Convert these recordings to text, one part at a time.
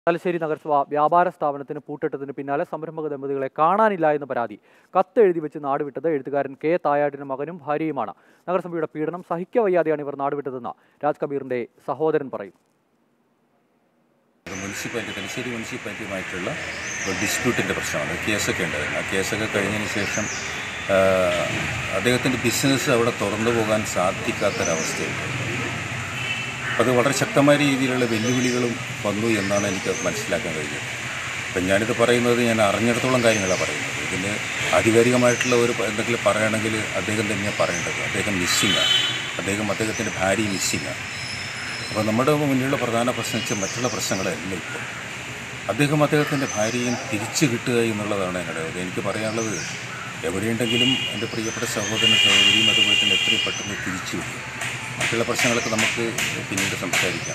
തലശ്ശേരി നഗരസഭ വ്യാപാര സ്ഥാപനത്തിന് പൂട്ടിട്ടതിന് പിന്നാലെ സംരംഭക ദമ്പതികളെ കാണാനില്ല എന്ന് പരാതി കത്ത് എഴുതി വെച്ച് നാടുവിട്ടത് എഴുത്തുകാരൻ കെ തായാട്ടിന്റെ മകനും ഭാര്യയുമാണ് നഗരസഭയുടെ പീഡനം സഹിക്കവയ്യാതെയാണ് ഇവർ നാടുവിട്ടതെന്ന് രാജ് കബീറിന്റെ സഹോദരൻ പറയും ഇത് മുനിസിപ്പാലിറ്റി തലശ്ശേരി മുനിസിപ്പാലിറ്റിയുമായിട്ടുള്ള ഒരു ഡിസ്പ്യൂട്ടിൻ്റെ പ്രശ്നമാണ് കേസൊക്കെ ഉണ്ടായിരുന്നു ആ കേസൊക്കെ കഴിഞ്ഞതിന് ശേഷം ആ, അദ്ദേഹത്തിൻ്റെ ബിസിനസ് അവിടെ തുറന്നു പോകാൻ സാധിക്കാത്തൊരവസ്ഥയുണ്ട് അത് വളരെ ശക്തമായ രീതിയിലുള്ള വെല്ലുവിളികളും വന്നു എന്നാണ് എനിക്ക് മനസ്സിലാക്കാൻ കഴിഞ്ഞത് അപ്പം ഞാനിത് പറയുന്നത് ഞാൻ അറിഞ്ഞിടത്തോളം കാര്യങ്ങളാണ് പറയുന്നത് ഇതിന് ആധികാരികമായിട്ടുള്ള ഒരു പ- എന്തെങ്കിലും പറയുകയാണെങ്കിൽ അദ്ദേഹം തന്നെയാണ് പറയേണ്ടത് അദ്ദേഹം മിസ്സിങ്ങാണ് അദ്ദേഹം അദ്ദേഹത്തിൻ്റെ ഭാര്യ മിസ്സിങ്ങാണ് അപ്പോൾ നമ്മുടെ മുന്നിലുള്ള പ്രധാന പ്രശ്നം വെച്ചാൽ മറ്റുള്ള പ്രശ്നങ്ങളല്ല ഇപ്പോൾ അദ്ദേഹം അദ്ദേഹത്തിൻ്റെ ഭാര്യയും തിരിച്ചു കിട്ടുക എന്നുള്ളതാണ് എന്നോട് എനിക്ക് പറയാനുള്ളത് എവിടെയുണ്ടെങ്കിലും എൻ്റെ പ്രിയപ്പെട്ട സഹോദരൻ സഹോദരിയും അതുപോലെ തന്നെ എത്രയും പെട്ടെന്ന് തിരിച്ചു വരും മറ്റുള്ള പ്രശ്നങ്ങളൊക്കെ നമുക്ക് പിന്നീട് സംസാരിക്കാം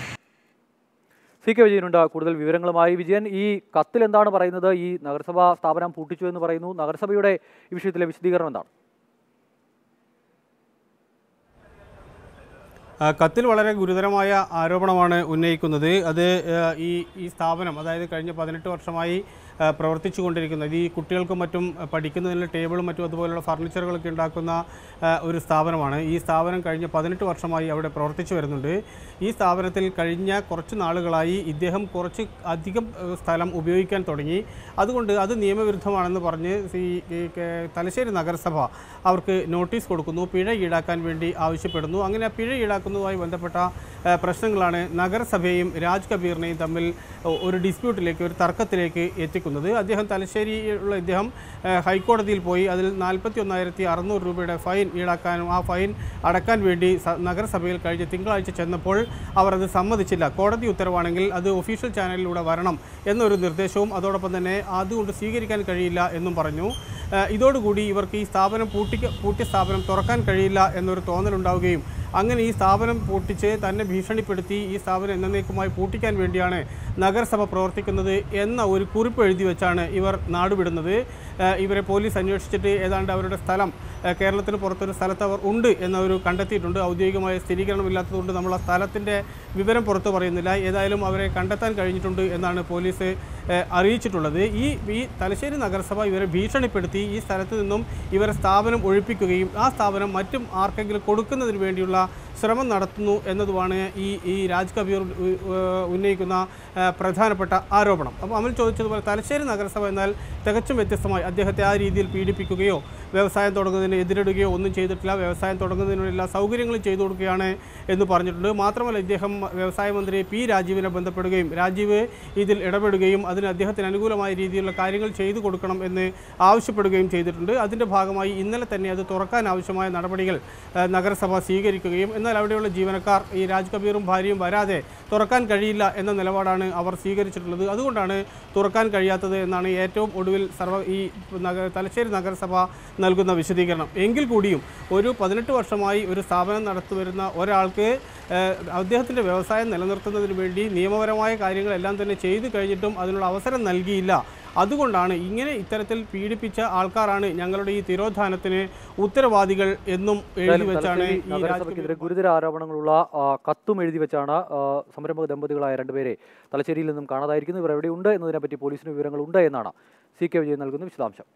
സി കെ വിജയനുണ്ട് കൂടുതൽ വിവരങ്ങളുമായി വിജയൻ ഈ കത്തിൽ എന്താണ് പറയുന്നത് ഈ നഗരസഭാ സ്ഥാപനം പൂട്ടിച്ചു എന്ന് പറയുന്നു നഗരസഭയുടെ ഈ വിഷയത്തിലെ വിശദീകരണം എന്താണ് ആ, കത്തിൽ വളരെ ഗുരുതരമായ ആരോപണമാണ് ഉന്നയിക്കുന്നത് അത് ആ, ഈ ഈ സ്ഥാപനം അതായത് കഴിഞ്ഞ പതിനെട്ട് വർഷമായി ആ, പ്രവർത്തിച്ചു കൊണ്ടിരിക്കുന്നത് ഈ കുട്ടികൾക്കും മറ്റും പഠിക്കുന്നതിന് ടേബിളും മറ്റും അതുപോലുള്ള ഫർണിച്ചറുകളൊക്കെ ഉണ്ടാക്കുന്ന ആ, ഒരു സ്ഥാപനമാണ് ഈ സ്ഥാപനം കഴിഞ്ഞ പതിനെട്ട് വർഷമായി അവിടെ പ്രവർത്തിച്ചു വരുന്നുണ്ട് ഈ സ്ഥാപനത്തിൽ കഴിഞ്ഞ കുറച്ച് നാളുകളായി ഇദ്ദേഹം കുറച്ച് അധികം ആ, സ്ഥലം ഉപയോഗിക്കാൻ തുടങ്ങി അതുകൊണ്ട് അത് നിയമവിരുദ്ധമാണെന്ന് പറഞ്ഞ് ഈ ഈ കേ- തലശ്ശേരി നഗരസഭ അവർക്ക് നോട്ടീസ് കൊടുക്കുന്നു പിഴ ഈടാക്കാൻ വേണ്ടി ആവശ്യപ്പെടുന്നു അങ്ങനെ ആ പിഴ ഈടാക്കുന്നതുമായി ബന്ധപ്പെട്ട ആ, പ്രശ്നങ്ങളാണ് നഗരസഭയും രാജ് കബീറിനെയും തമ്മിൽ ഒ- ഒരു ഡിസ്പ്യൂട്ടിലേക്ക് ഒരു തർക്കത്തിലേക്ക് എത്തിക്കുന്നത് അദ്ദേഹം തലശ്ശേരിയിലുള്ള ഇദ്ദേഹം ആ, ഹൈക്കോടതിയിൽ പോയി അതിൽ നാൽപ്പത്തി ഒന്നായിരത്തി അറുന്നൂറ് രൂപയുടെ ഫൈൻ ഈടാക്കാനും ആ ഫൈൻ അടക്കാൻ വേണ്ടി സ- നഗരസഭയിൽ കഴിഞ്ഞ തിങ്കളാഴ്ച ചെന്നപ്പോൾ അവർ അത് സമ്മതിച്ചില്ല കോടതി ഉത്തരവാണെങ്കിൽ അത് ഒഫീഷ്യൽ ചാനലിലൂടെ വരണം എന്നൊരു നിർദ്ദേശവും അതോടൊപ്പം തന്നെ അതുകൊണ്ട് സ്വീകരിക്കാൻ കഴിയില്ല എന്നും പറഞ്ഞു ആ, ഇതോടുകൂടി ഇവർക്ക് ഈ സ്ഥാപനം പൂട്ടിക്ക പൂട്ടിയ സ്ഥാപനം തുറക്കാൻ കഴിയില്ല എന്നൊരു തോന്നലുണ്ടാവുകയും അങ്ങനെ ഈ സ്ഥാപനം പൂട്ടിച്ച് തന്നെ ഭീഷണിപ്പെടുത്തി ഈ സ്ഥാപനം എന്നേക്കുമായി പൂട്ടിക്കാൻ വേണ്ടിയാണ് നഗരസഭ പ്രവർത്തിക്കുന്നത് എന്ന ഒരു കുറിപ്പ് എഴുതി വെച്ചാണ് ഇവർ നാടുവിടുന്നത് ആ, ഇവരെ പോലീസ് അന്വേഷിച്ചിട്ട് ഏതാണ്ട് അവരുടെ സ്ഥലം ആ, കേരളത്തിന് പുറത്തൊരു സ്ഥലത്ത് അവർ ഉണ്ട് എന്നൊരു കണ്ടെത്തിയിട്ടുണ്ട് ഔദ്യോഗികമായ സ്ഥിരീകരണമില്ലാത്തതുകൊണ്ട് നമ്മൾ ആ സ്ഥലത്തിൻ്റെ വിവരം പുറത്തു പറയുന്നില്ല ഏതായാലും അവരെ കണ്ടെത്താൻ കഴിഞ്ഞിട്ടുണ്ട് എന്നാണ് പോലീസ് ആ, അറിയിച്ചിട്ടുള്ളത് ഈ ഈ തലശ്ശേരി നഗരസഭ ഇവരെ ഭീഷണിപ്പെടുത്തി ഈ സ്ഥലത്ത് നിന്നും ഇവരെ സ്ഥാപനം ഒഴിപ്പിക്കുകയും ആ സ്ഥാപനം മറ്റും ആർക്കെങ്കിലും കൊടുക്കുന്നതിന് വേണ്ടിയുള്ള ശ്രമം നടത്തുന്നു എന്നതുമാണ് ഈ ഈ രാജ് കബീർ ഉ- ഉ- ഉന്നയിക്കുന്ന ആ, പ്രധാനപ്പെട്ട ആരോപണം അപ്പോൾ അമൽ ചോദിച്ചതുപോലെ തലശ്ശേരി നഗരസഭ എന്നാൽ തികച്ചും വ്യത്യസ്തമായി അദ്ദേഹത്തെ ആ രീതിയിൽ പീഡിപ്പിക്കുകയോ വ്യവസായം തുടങ്ങുന്നതിന് എതിരിടുകയോ ഒന്നും ചെയ്തിട്ടില്ല വ്യവസായം തുടങ്ങുന്നതിനുള്ള എല്ലാ സൗകര്യങ്ങളും ചെയ്തു കൊടുക്കുകയാണ് എന്ന് പറഞ്ഞിട്ടുണ്ട് മാത്രമല്ല ഇദ്ദേഹം വ്യവസായ മന്ത്രി പി രാജീവിനെ ബന്ധപ്പെടുകയും രാജീവ് ഇതിൽ ഇടപെടുകയും അതിന് അദ്ദേഹത്തിന് അനുകൂലമായ രീതിയിലുള്ള കാര്യങ്ങൾ ചെയ്തു കൊടുക്കണം എന്ന് ആവശ്യപ്പെടുകയും ചെയ്തിട്ടുണ്ട് അതിൻ്റെ ഭാഗമായി ഇന്നലെ തന്നെ അത് തുറക്കാൻ ആവശ്യമായ നടപടികൾ ആ, നഗരസഭ സ്വീകരിക്കുകയും എന്നാൽ അവിടെയുള്ള ജീവനക്കാർ ഈ രാജ് കബീറും ഭാര്യയും വരാതെ തുറക്കാൻ കഴിയില്ല എന്ന നിലപാടാണ് അവർ സ്വീകരിച്ചിട്ടുള്ളത് അതുകൊണ്ടാണ് തുറക്കാൻ കഴിയാത്തത് എന്നാണ് ഏറ്റവും ഒടുവിൽ സർവ ഈ നഗ തലശ്ശേരി നഗരസഭ നൽകുന്ന വിശദീകരണം എങ്കിൽ കൂടിയും ഒരു പതിനെട്ട് വർഷമായി ഒരു സ്ഥാപനം നടത്തിവരുന്ന ഒരാൾക്ക് ഏഹ്, അദ്ദേഹത്തിൻ്റെ വ്യവസായം നിലനിർത്തുന്നതിന് വേണ്ടി നിയമപരമായ കാര്യങ്ങളെല്ലാം തന്നെ ചെയ്തു കഴിഞ്ഞിട്ടും അതിനുള്ള അവസരം നൽകിയില്ല അതുകൊണ്ടാണ് ഇങ്ങനെ ഇത്തരത്തിൽ പീഡിപ്പിച്ച ആൾക്കാരാണ് ഞങ്ങളുടെ ഈ തിരോധാനത്തിന് ഉത്തരവാദികൾ എന്നും എഴുതി എന്തായാലും വെച്ചാണ് തലശ്ശേരി ഈ രാജ് നഗരസഭയ്ക്കെതിരെ ഗുരുതര ആരോപണങ്ങളുള്ള ആ, കത്തും എഴുതി വെച്ചാണ് ആ, സംരംഭക ദമ്പതികളായ രണ്ടുപേരെ തലശ്ശേരിയിൽ നിന്നും കാണാതായിരിക്കുന്നു ഇവർ എവിടെയുണ്ട് എന്നതിനെപ്പറ്റി പോലീസിന് വിവരങ്ങളുണ്ട് എന്നാണ് സി കെ വിജയൻ നൽകുന്ന വിശദാംശം